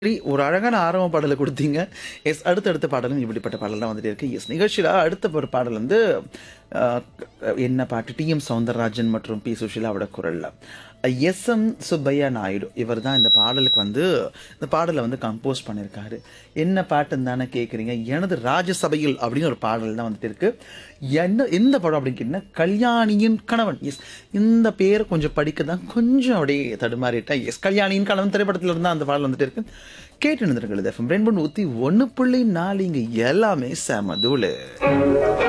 சரி, ஒரு அழகான ஆரம்ப பாடல குடுத்தீங்க. எஸ் அடுத்தடுத்த பாடலும் இப்படிப்பட்ட பாடல் தான் வந்துட்டே இருக்கு. எஸ் நிகழ்ச்சியில அடுத்த ஒரு பாடல் வந்து அ என்ன பாட்டு டி.எம். சௌந்தரராஜன் மற்றும் பி. சுஷீலாவோட குரல்ல. எஸ்.எம். சுப்பையா நாயுடு இவர் தான் இந்த பாடலுக்கு வந்து இந்த பாடல வந்து கம்போஸ் பண்ணியிருக்காரு. என்ன பாட்டுன்னு தானே கேட்குறீங்க. எனது ராஜசபையில் அப்படின்னு ஒரு பாடல் தான் வந்துட்டு இருக்கு. என்ன எந்த படம் அப்படின்னு கேட்டீங்கன்னா, கல்யாணியின் கணவன். எஸ் இந்த பேர் கொஞ்சம் படிக்க தான் கொஞ்சம் அப்படியே தடுமாறிட்டேன். எஸ் கல்யாணியின் கணவன் திரைப்படத்துல இருந்து தான் அந்த பாடல் வந்துட்டு இருக்கு. கேட்டு இருந்திருக்கிறது எஃப்எம் ரெயின்போ நூத்தி ஒன்று புள்ளி நாலு இங்க எல்லாமே செம தூளு.